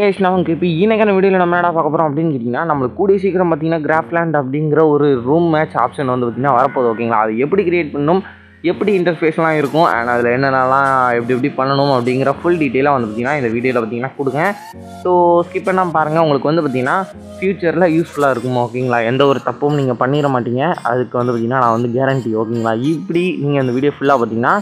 Guys நமக்கு இப்போ ஈனக்கான வீடியோவில் நம்ம என்ன பார்க்க போகிறோம் அப்படின்னு கேட்டிங்கன்னா நம்மளுக்கு கூடிய சீக்கிரம் பார்த்தீங்கன்னா கிராஃப்லேண்ட் அப்படிங்கிற ஒரு ரூம் மேட்ச் ஆப்ஷன் வந்து பார்த்திங்கன்னா வரப்போகுது ஓகேங்களா அது எப்படி கிரியேட் பண்ணணும் எப்படி இன்டர்ஃபேஸ்லாம் இருக்கும் அண்ட் அதில் என்னென்னலாம் எப்படி எப்படி பண்ணணும் அப்படிங்கிற ஃபுல் டீட்டெயிலாக வந்து பார்த்திங்கன்னா இந்த வீடியோவில் பார்த்தீங்கன்னா கொடுங்க ஸோ ஸ்கிப் பண்ணாமல் பாருங்கள் உங்களுக்கு வந்து பார்த்திங்கன்னா ஃப்யூச்சரில் யூஸ்ஃபுல்லாக இருக்கும் ஓகேங்களா எந்த ஒரு தப்பும் நீங்கள் பண்ணிட மாட்டீங்க அதுக்கு வந்து பார்த்திங்கன்னா நான் வந்து கேரண்டி ஓகேங்களா இப்படி நீங்கள் அந்த வீடியோ ஃபுல்லாக பார்த்தீங்கன்னா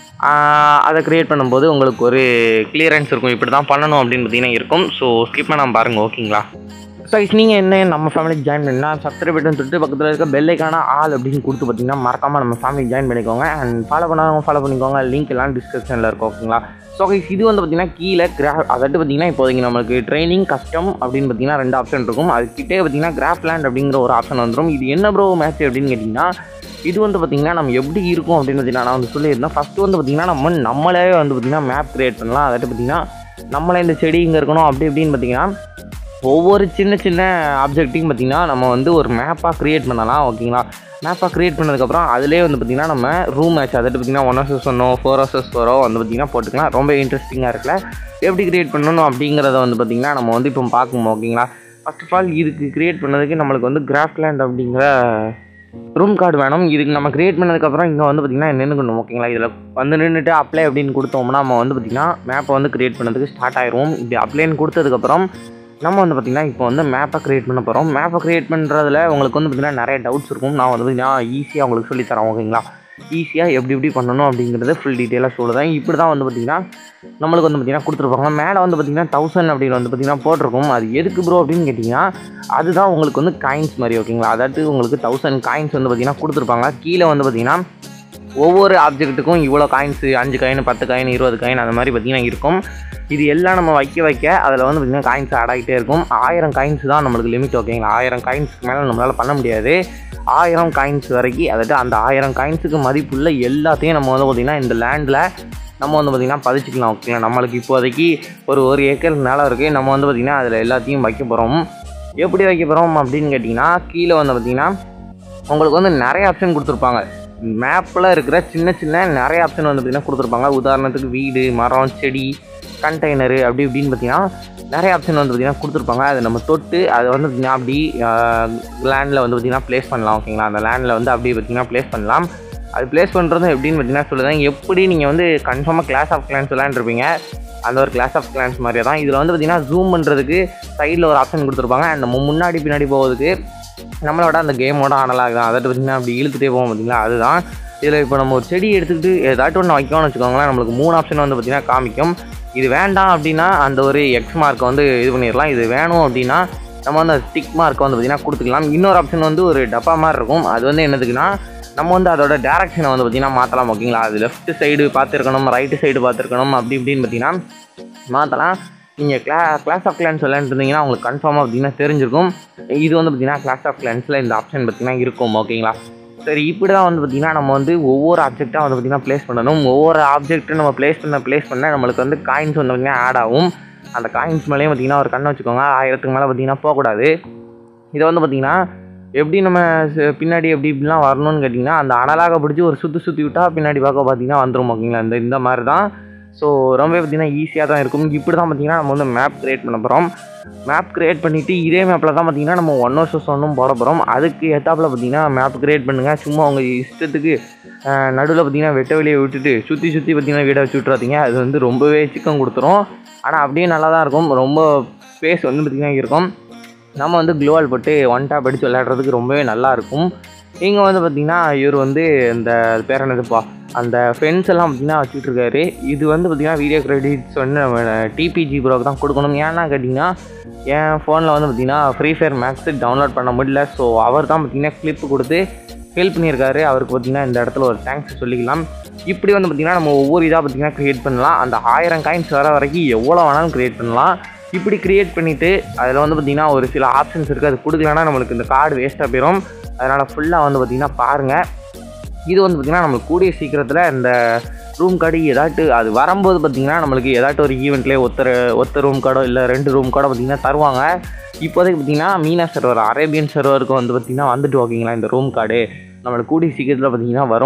ஆஹ், அதை க்ரியேட் பண்ணும்போது உங்களுக்கு ஒரு கிளியரன்ஸ் இருக்கும் இப்படி தான் பண்ணணும் அப்படின்னு பார்த்தீங்கன்னா இருக்கும் ஸோ ஸ்கிப் பண்ணாமல் பாருங்கள் ஓகேங்களா ஸோ நீங்கள் என்ன நம்ம ஃபேமிலிக்கு ஜாயின் பண்ணினா சப்ஸ்கிரைப் பட்டன் தொட்டு பக்கத்தில் இருக்க பெல்லைக்கான ஆள் அப்படின்னு கொடுத்து பார்த்தீங்கன்னா மறக்காமல் நம்ம ஃபேமிலிக்கு ஜாயின் பண்ணிக்கோங்க அண்ட் ஃபாலோ பண்ணாதவங்க ஃபாலோ பண்ணிக்கோங்க லிங்க் எல்லாம் டிஸ்கிரிப்ஷனில் இருக்கும் ஓகேங்களா ஸோ கைஸ் இது வந்து பார்த்தீங்கன்னா கீழே கிரா அதாவது பார்த்தீங்கன்னா இப்போதைக்கு நம்மளுக்கு ட்ரைனிங் கஸ்டம் அப்படின்னு பார்த்தீங்கன்னா ரெண்டு ஆப்ஷன் இருக்கும் அதுக்கிட்டே பார்த்தீங்கன்னா கிராஃப்லேண்ட் அப்படிங்கிற ஒரு ஆப்ஷன் வந்துடும் இது என்ன ப்ரோ மேட்ச் அப்படின்னு கேட்டிங்கன்னா இது வந்து பார்த்திங்கன்னா நம்ம எப்படி இருக்கும் அப்படின்னு பார்த்தீங்கன்னா நான் வந்து சொல்லியிருந்தேன் ஃபஸ்ட்டு வந்து பார்த்திங்கன்னா நம்ம நம்மளே வந்து பார்த்திங்கன்னா மேப் க்ரியேட் பண்ணலாம் அதாவது பார்த்திங்கன்னா நம்மளே இந்த செடி இங்கே இருக்கணும் அப்படி இப்படின்னு பார்த்தீங்கன்னா ஒவ்வொரு சின்ன சின்ன ஆப்ஜெக்ட்டையும் பார்த்திங்கன்னா நம்ம வந்து ஒரு மேப்பாக க்ரியேட் பண்ணலாம் ஓகேங்களா மேப்பாக க்ரியேட் பண்ணதுக்கப்புறம் அதிலே வந்து பார்த்திங்கன்னா நம்ம ரூம் மேட்ச் அதாவது பார்த்திங்கன்னா ஒன் ஹவர்ஸஸ் ஒன்னோ ஃபோர் ஹவர்ஸஸ் ஃபோரோ வந்து பார்த்திங்கன்னா போட்டுக்கலாம் ரொம்ப இன்ட்ரெஸ்டிங்காக இருக்குல்ல எப்படி க்ரியேட் பண்ணணும் அப்படிங்கிறத வந்து பார்த்திங்கன்னா நம்ம வந்து இப்போ பார்க்கணும் ஓகேங்களா ஃபர்ஸ்ட் ஆஃப் ஆல் இதுக்கு க்ரியேட் பண்ணதுக்கு நம்மளுக்கு வந்து கிராஃப்ட்லேண்ட் அப்படிங்கிற ரூம் கார்டு வேணும் இதுக்கு நம்ம க்ரியேட் பண்ணதுக்கப்புறம் இங்கே வந்து பார்த்திங்கன்னா நின்றுக்கணும் ஓகேங்களா இதில் வந்து நின்றுட்டு அப்ளை அப்படின்னு கொடுத்தோம்னா நம்ம வந்து பார்த்திங்கன்னா மேப்பை வந்து க்ரியேட் பண்ணதுக்கு ஸ்டார்ட் ஆயிரும் இப்படி அப்ளைன்னு கொடுத்ததுக்கப்புறம் நம்ம வந்து பார்த்திங்கன்னா இப்போ வந்து மேப்பை க்ரியேட் பண்ண போகிறோம் மேப்பை க்ரியேட் பண்ணுறதுல உங்களுக்கு வந்து பார்த்திங்கன்னா நிறைய டவுட்ஸ் இருக்கும் நான் வந்து பார்த்திங்கன்னா ஈஸியாக உங்களுக்கு சொல்லித்தரேன் ஓகேங்களா ஈஸியாக எப்படி எப்படி பண்ணணும் அப்படிங்கிறத ஃபுல் டீட்டெயிலாக சொல்லுறேன் இப்படி தான் வந்து பார்த்திங்கன்னா நம்மளுக்கு வந்து பார்த்திங்கன்னா கொடுத்துருப்பாங்க மேலே வந்து பார்த்திங்கன்னா தௌசண்ட் அப்படின்னு வந்து பார்த்திங்கன்னா போட்டிருக்கும் அது எதுக்கு ப்ரோ அப்படின்னு கேட்டிங்கன்னா அதுதான் உங்களுக்கு வந்து காயின்ஸ் மாதிரி ஓகேங்களா அதாவது உங்களுக்கு தௌசண்ட் காயின்ஸ் வந்து பார்த்திங்கன்னா கொடுத்துருப்பாங்க கீழே வந்து பார்த்திங்கன்னா ஒவ்வொரு ஆப்ஜெக்ட்டுக்கும் இவ்வளோ காயின்ஸு அஞ்சு காயின் பத்து காயின் இருபது காயின் அந்த மாதிரி பார்த்திங்கன்னா இருக்கும் இது எல்லாம் நம்ம வைக்க வைக்க அதில் வந்து பார்த்திங்கன்னா காயின்ஸ் ஆட் ஆகிட்டே இருக்கும் ஆயிரம் காயின்ஸ் தான் நம்மளுக்கு லிமிட் ஓகேங்களா ஆயிரம் காயின்ஸ்க்கு மேலே நம்மளால் பண்ண முடியாது ஆயிரம் காயின்ஸ் வரைக்கும் அதாவது அந்த ஆயிரம் காயின்ஸுக்கு மதிப்புள்ள எல்லாத்தையும் நம்ம வந்து பார்த்திங்கன்னா இந்த லேண்டில் நம்ம வந்து பார்த்திங்கன்னா பதிச்சுக்கலாம் ஓகேங்களா நம்மளுக்கு இப்போதைக்கு ஒரு ஒரு ஏக்கர் நிலம் இருக்குது நம்ம வந்து பார்த்திங்கன்னா அதில் எல்லாத்தையும் வைக்க போகிறோம் எப்படி வைக்க போகிறோம் அப்படின்னு கேட்டிங்கன்னா கீழே வந்து பார்த்திங்கன்னா உங்களுக்கு வந்து நிறைய ஆப்ஷன் கொடுத்துருப்பாங்க மேப்பில் இருக்கிற சின்ன சின்ன நிறைய ஆப்ஷன் வந்து பார்த்திங்கன்னா கொடுத்துருப்பாங்க உதாரணத்துக்கு வீடு மரம் செடி கண்டெய்னரு அப்படி இப்படின்னு பார்த்தீங்கன்னா நிறைய ஆப்ஷன் வந்து பார்த்திங்கன்னா கொடுத்துருப்பாங்க அதை நம்ம தொட்டு அதை வந்து பார்த்திங்கன்னா அப்படி லேண்டில் வந்து பார்த்திங்கன்னா ப்ளேஸ் பண்ணலாம் ஓகேங்களா அந்த லேண்டில் வந்து அப்படி பார்த்திங்கன்னா ப்ளேஸ் பண்ணலாம் அது ப்ளேஸ் பண்ணுறதும் எப்படின்னு பார்த்தீங்கன்னா சொல்லுதேன் எப்படி நீங்கள் வந்து கன்ஃபார்மாக கிளாஸ் ஆஃப் கிளான்ஸ் விளையாண்டுருப்பீங்க அந்த ஒரு கிளாஸ் ஆஃப் கிளான்ஸ் மாதிரியே தான் இதில் வந்து பார்த்திங்கன்னா ஜூம் பண்ணுறதுக்கு சைடில் ஒரு ஆப்ஷன் கொடுத்துருப்பாங்க அண்ட் நம்ம முன்னாடி பின்னாடி போகிறதுக்கு நம்மளோட அந்த கேமோட அனலாக தான் அதாவது பார்த்திங்கன்னா அப்படி இழுத்துட்டே போவோம் பார்த்தீங்களா அதுதான் இதில் இப்போ நம்ம ஒரு செடி எடுத்துக்கிட்டு ஏதாட்டும் ஒன்று வைக்கணும்னு வச்சுக்கோங்களேன் நம்மளுக்கு மூணு ஆப்ஷன் வந்து பார்த்திங்கன்னா காமிக்கும் இது வேண்டாம் அப்படின்னா அந்த ஒரு எக்ஸ் மார்க்கை வந்து இது பண்ணிடலாம் இது வேணும் அப்படின்னா நம்ம வந்து டிக் மார்க்கை வந்து பார்த்திங்கன்னா கொடுத்துக்கலாம் இன்னொரு ஆப்ஷன் வந்து ஒரு டப்பா மாதிரி இருக்கும் அது வந்து என்னதுக்குன்னா நம்ம வந்து அதோட டேரக்ஷனை வந்து பார்த்திங்கன்னா மாற்றலாம் ஓகேங்களா அது லெஃப்ட் சைடு பார்த்துருக்கணும் ரைட்டு சைடு பார்த்துருக்கணும் அப்படி இப்படின்னு பார்த்தீங்கன்னா மாற்றலாம் நீங்கள் கிளா கிளாஸ் ஆஃப் கிளான்ஸ் விளையாண்டுருந்தீங்கன்னா உங்களுக்கு கன்ஃபார்மாக பார்த்தீங்கன்னா தெரிஞ்சிருக்கும் இது வந்து பார்த்தீங்கன்னா கிளாஸ் ஆஃப் கிளான்ஸில் இந்த ஆப்ஷன் பார்த்தீங்கன்னா இருக்கும் ஓகேங்களா சரி இப்படி தான் வந்து பார்த்திங்கன்னா நம்ம வந்து ஒவ்வொரு ஆப்ஜெக்டாக வந்து பார்த்திங்கன்னா ப்ளேஸ் பண்ணணும் ஒவ்வொரு ஆப்ஜெக்ட்டும் நம்ம ப்ளேஸ் பண்ண ப்ளேஸ் பண்ண நம்மளுக்கு வந்து காயின்ஸ் வந்து பார்த்திங்கன்னா ஆட் ஆகும் அந்த காயின்ஸ் மேலேயும் பார்த்திங்கன்னா ஒரு கண்ணை வச்சுக்கோங்க ஆயிரத்துக்கு மேலே பார்த்திங்கன்னா போகக்கூடாது இதை வந்து பார்த்திங்கன்னா எப்படி நம்ம ச- பின்னாடி எப்படி இப்படிலாம் வரணும்னு கேட்டிங்கன்னா அந்த அனலாக பிடிச்சி ஒரு சுற்றி சுற்றி விட்டால் பின்னாடி பார்க்க பார்த்தீங்கன்னா வந்துடும் ஓகேங்களா இந்த இந்த மாதிரி தான் ஸோ ரொம்ப பார்த்திங்கன்னா ஈஸியாக தான் இருக்கும் இப்படி தான் பார்த்திங்கன்னா நம்ம வந்து மேப் க்ரியேட் பண்ண போகிறோம் மேப் க்ரியேட் பண்ணிவிட்டு இதே மேப்பில் தான் பார்த்திங்கன்னா நம்ம ஒன் வருஷம் ஒன்றும் போட போகிறோம் அதுக்கு எத்தாப்பில் பார்த்திங்கன்னா மேப் க்ரியேட் பண்ணுங்கள் சும்மா உங்கள் இஷ்டத்துக்கு நடுவில் பார்த்திங்கன்னா வெட்ட வெளியே விட்டுட்டு சுற்றி சுற்றி பார்த்திங்கன்னா வீடை வச்சு விட்றாதீங்க அது வந்து ரொம்பவே சிக்கம் கொடுத்துரும் ஆனால் அப்படியே நல்லா தான் இருக்கும் ரொம்ப ஸ்பேஸ் வந்து பார்த்திங்கன்னா இருக்கும் நம்ம வந்து க்ளோவால் போட்டு ஒன் டாப் அடித்து விளையாடுறதுக்கு ரொம்பவே நல்லா இருக்கும் இங்கே வந்து பார்த்திங்கன்னா இவர் வந்து இந்த அது பேர் என்னதுப்பா அந்த ஃபென்ஸ் எல்லாம் பார்த்திங்கன்னா வச்சுட்டு இருக்காரு இது வந்து பார்த்திங்கன்னா வீடியோ கிரெடிட்ஸ் வந்து நம்ம டிபிஜி ப்ரோக்கு தான் கொடுக்கணும் ஏன்னா கேட்டிங்கன்னா என் ஃபோனில் வந்து பார்த்திங்கன்னா ஃப்ரீ ஃபயர் மேக்ஸ் டவுன்லோட் பண்ண முடியல ஸோ அவர் தான் பார்த்திங்கன்னா கிளிப்பு கொடுத்து ஹெல்ப் பண்ணியிருக்காரு அவருக்கு பார்த்திங்கன்னா இந்த இடத்துல ஒரு தேங்க்ஸ் சொல்லிக்கலாம் இப்படி வந்து பார்த்திங்கன்னா நம்ம ஒவ்வொரு இதாக பார்த்திங்கன்னா க்ரியேட் பண்ணலாம் அந்த ஆயிரம் காயின்ஸ் வர வரைக்கும் எவ்வளோ வேணாலும் க்ரியேட் பண்ணலாம் இப்படி க்ரியேட் பண்ணிவிட்டு அதில் வந்து பார்த்திங்கன்னா ஒரு சில ஆப்ஷன்ஸ் இருக்குது அது கொடுக்கலன்னா நம்மளுக்கு இந்த கார்டு வேஸ்ட்டாக போயிடும் அதனால் ஃபுல்லாக வந்து பார்த்திங்கன்னா பாருங்கள் இது வந்து பார்த்திங்கன்னா நம்மளுக்கு கூடிய சீக்கிரத்தில் இந்த ரூம் கார்டு ஏதாட்டு அது வரும்போது பார்த்திங்கன்னா நம்மளுக்கு ஏதாட்டும் ஒரு ஈவெண்ட்லேயே ஒருத்தர் ஒத்த ரூம் கார்டோ இல்லை ரெண்டு ரூம் கார்டோ பார்த்திங்கன்னா தருவாங்க இப்போதைக்கு பார்த்திங்கன்னா மீனா சர்வர் அரேபியன் சர்வருக்கு வந்து பார்த்திங்கன்னா வந்துட்டு ஓகேங்களா இந்த ரூம் கார்டு நம்மளுக்கு கூடிய சீக்கிரத்தில் பார்த்திங்கன்னா வரும்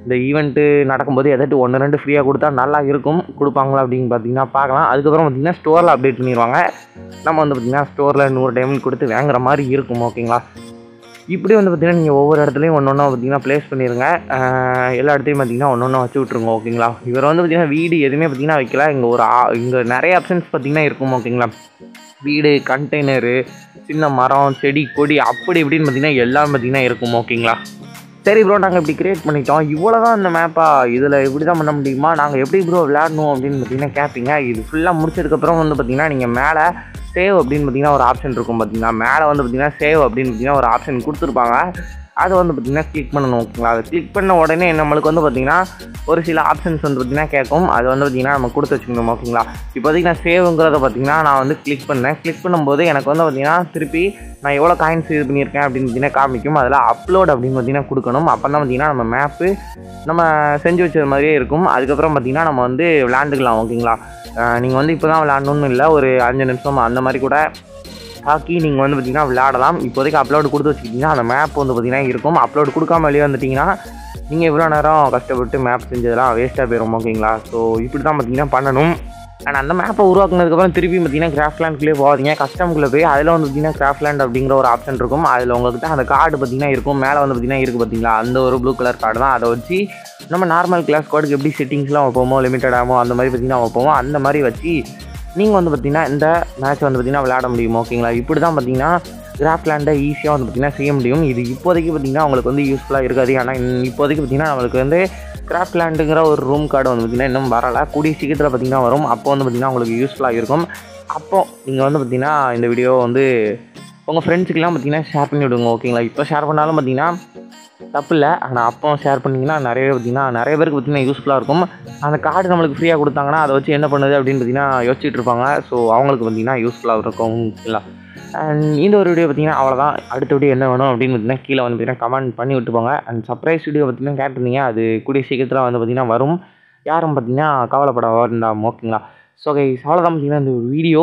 இந்த ஈவெண்ட்டு நடக்கும்போது எதாட்டு ஒன்று ரெண்டு ஃப்ரீயாக கொடுத்தா நல்லா இருக்கும் கொடுப்பாங்களா அப்படின்னு பார்த்தீங்கன்னா பார்க்கலாம் அதுக்கப்புறம் பார்த்தீங்கன்னா ஸ்டோரில் அப்டேட் பண்ணிடுவாங்க நம்ம வந்து பார்த்திங்கன்னா ஸ்டோரில் நூறு டைமண்ட் கொடுத்து வாங்குற மாதிரி இருக்கும் ஓகேங்களா இப்படி வந்து பார்த்திங்கன்னா நீங்கள் ஒவ்வொரு இடத்துலையும் ஒன்று ஒன்றா பார்த்தீங்கன்னா ப்ளேஸ் பண்ணிடுங்க ஆஹ் எல்லா இடத்துலையும் பார்த்தீங்கன்னா ஒன்று ஒன்றா வச்சு விட்ருங்க ஓகேங்களா இவர் வந்து பார்த்திங்கன்னா வீடு எதுவுமே பார்த்தீங்கன்னா வைக்கல இங்கே ஒரு ஆ- இங்கே நிறைய ஆப்ஷன்ஸ் பார்த்தீங்கன்னா இருக்கும் ஓகேங்களா வீடு கண்டெய்னரு சின்ன மரம் செடி கொடி அப்படி இப்படின்னு பார்த்தீங்கன்னா எல்லாம் பார்த்தீங்கன்னா இருக்கும் ஓகேங்களா சரி ப்ரோ நாங்கள் இப்படி கிரியேட் பண்ணிட்டோம் இவ்வளோ தான் இந்த மேப்பா இதில் இப்படி தான் பண்ண முடியுமா நாங்கள் எப்படி ப்ரோ விளையாடணும் அப்படின்னு பார்த்தீங்கன்னா கேட்பீங்க இது ஃபுல்லாக முடிச்சதுக்கப்புறம் வந்து பார்த்தீங்கன்னா நீங்கள் மேலே சேவ் அப்படின்னு பார்த்தீங்கன்னா ஒரு ஆப்ஷன் இருக்கும் பார்த்தீங்கன்னா மேலே வந்து பார்த்தீங்கன்னா சேவ் அப்படின்னு பார்த்தீங்கன்னா ஒரு ஆப்ஷன் கொடுத்துருப்பாங்க அதை வந்து பார்த்தீங்கன்னா கிளிக் பண்ணணும் ஓகேங்களா அதை கிளிக் பண்ண உடனே நம்மளுக்கு வந்து பார்த்தீங்கன்னா ஒரு சில ஆப்ஷன்ஸ் வந்து பார்த்தீங்கன்னா கேட்கும் அது வந்து பார்த்தீங்கன்னா நம்ம கொடுத்து வச்சுக்கணும் ஓகேங்களா இப்போதைக்கு நான் சேவுங்கிறத பார்த்தீங்கன்னா நான் வந்து கிளிக் பண்ணேன் கிளிக் பண்ணும்போது எனக்கு வந்து பார்த்தீங்கன்னா திருப்பி நான் எவ்வளோ காயின்ஸ் இது பண்ணியிருக்கேன் அப்படின்னு பார்த்தீங்கன்னா காமிக்கும் அதில் அப்லோட் அப்படின்னு பார்த்தீங்கன்னா கொடுக்கணும் அப்போ தான் பார்த்தீங்கன்னா நம்ம மேப்பு நம்ம செஞ்சு வச்சது மாதிரியே இருக்கும் அதுக்கப்புறம் பார்த்தீங்கன்னா நம்ம வந்து விளாண்டுக்கலாம் ஓகேங்களா நீங்கள் வந்து இப்போ தான் விளாடணும்னு இல்லை ஒரு அஞ்சு நிமிஷம் அந்த மாதிரி கூட ஆக்கி நீங்கள் வந்து பார்த்தீங்கன்னா விளையாடலாம் இப்போதைக்கு அப்லோடு கொடுத்து வச்சுக்கிட்டிங்கன்னா அந்த மேப் வந்து பார்த்தீங்கன்னா இருக்கும் அப்லோடு கொடுக்காம வெளியே வந்துட்டிங்கன்னா நீங்கள் இவ்வளோ நேரம் கஷ்டப்பட்டு மேப் செஞ்சதெல்லாம் வேஸ்ட்டாக போயிடும் ஓகேங்களா ஸோ இப்படி தான் பார்த்தீங்கன்னா பண்ணணும் அண்ட் அந்த மேப்பை உருவாக்குனதுக்கப்புறம் திருப்பி பார்த்தீங்கன்னா கிராஃப்ட்லேண்ட்குள்ளே போகாதீங்க கஸ்டம்குள்ளே போய் அதில் வந்து பார்த்தீங்கன்னா கிராஃப்ட்லேண்ட் அப்படிங்கிற ஒரு ஆப்ஷன் இருக்கும் அதில் உங்கள்கிட்ட அந்த கார்டு பார்த்தீங்கன்னா இருக்கும் மேலே வந்து பார்த்தீங்கன்னா இருக்குது பார்த்தீங்களா அந்த ஒரு ப்ளூ கலர் கார்டு தான் அதை வச்சு நம்ம நார்மல் கிளாஸ் கார்டுக்கு எப்படி செட்டிங்ஸ்லாம் வைப்போமோ லிமிட்டடாமோ அந்த மாதிரி பார்த்தீங்கன்னா வைப்போமோ அந்த மாதிரி வச்சு நீங்கள் வந்து பார்த்தீங்கன்னா இந்த மேட்ச் வந்து பார்த்தீங்கன்னா விளையாட முடியும் ஓகேங்களா இப்படி தான் பார்த்தீங்கன்னா கிராஃப்ட்லேண்டை ஈஸியாக வந்து பார்த்தீங்கன்னா செய்ய முடியும் இது இப்போதைக்கு பார்த்தீங்கன்னா உங்களுக்கு வந்து யூஸ்ஃபுல்லாக இருக்காது ஆனால் இப்போதைக்கு பார்த்தீங்கன்னா நம்மளுக்கு வந்து கிராஃப்ட்லேண்டுங்கிற ஒரு ரூம் கார்டு வந்து பார்த்தீங்கன்னா இன்னும் வரலை கூடிய சீக்கிரத்தில் பார்த்தீங்கன்னா வரும் அப்போ வந்து பார்த்தீங்கன்னா உங்களுக்கு யூஸ்ஃபுல்லாக இருக்கும் அப்போ நீங்கள் வந்து பார்த்தீங்கன்னா இந்த வீடியோ வந்து உங்கள் ஃப்ரெண்ட்ஸுக்கெல்லாம் பார்த்தீங்கன்னா ஷேர் பண்ணி விடுங்க ஓகேங்களா இப்போ ஷேர் பண்ணாலும் பார்த்தீங்கன்னா தப்பு இல்லை ஆனால் அப்போ ஷேர் பண்ணிங்கன்னா நிறைய பார்த்தீங்கன்னா நிறைய பேருக்கு பார்த்தீங்கன்னா யூஸ்ஃபுல்லாக இருக்கும் அந்த கார்டு நம்மளுக்கு ஃப்ரீயாக கொடுத்தாங்கன்னா அதை வச்சு என்ன பண்ணுது அப்படின்னு பார்த்தீங்கன்னா யோசிச்சுட்டு இருப்பாங்க ஸோ அவங்களுக்கு பார்த்தீங்கன்னா யூஸ்ஃபுல்லாக இருக்கும் ஓகேங்களா அண்ட் இந்த ஒரு வீடியோ பார்த்தீங்கன்னா அவ்வளோதான் அடுத்த வீடியோ என்ன வேணும் அப்படின்னு பார்த்தீங்கன்னா கீழே வந்து பார்த்தீங்கன்னா கமெண்ட் பண்ணி விட்டுப்பாங்க அண்ட் சர்ப்ரைஸ் வீடியோ பார்த்தீங்கன்னா கேட்டிருந்தீங்க அது கூடிய சீக்கிரத்தில் வந்து பார்த்தீங்கன்னா வரும் யாரும் பார்த்தீங்கன்னா கவலைப்பட வேண்டாம் ஓகேங்களா ஸோ கைஸ் அவ்வளோதான் பார்த்தீங்கன்னா இந்த வீடியோ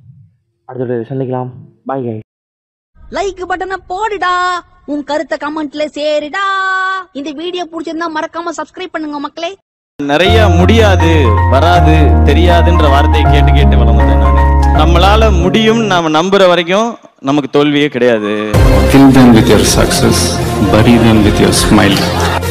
அடுத்த வீடியோ சந்திக்கலாம் பாய் கை லைக் பட்டனை போடுடா உன் கருத்தை கமெண்ட்ல சேருடா இந்த வீடியோ பிடிச்சிருந்தா மறக்காம சப்ஸ்கிரைப் பண்ணுங்க மக்களே நிறைய முடியாது வராது தெரியாதுன்ற வார்த்தையை கேட்டு கேட்டு வளர்ந்தேன் நான் நம்மளால முடியும் நாம நம்புற வரைக்கும் நமக்கு தோல்வியே கிடையாது Kill them with your success, bury them with your smile.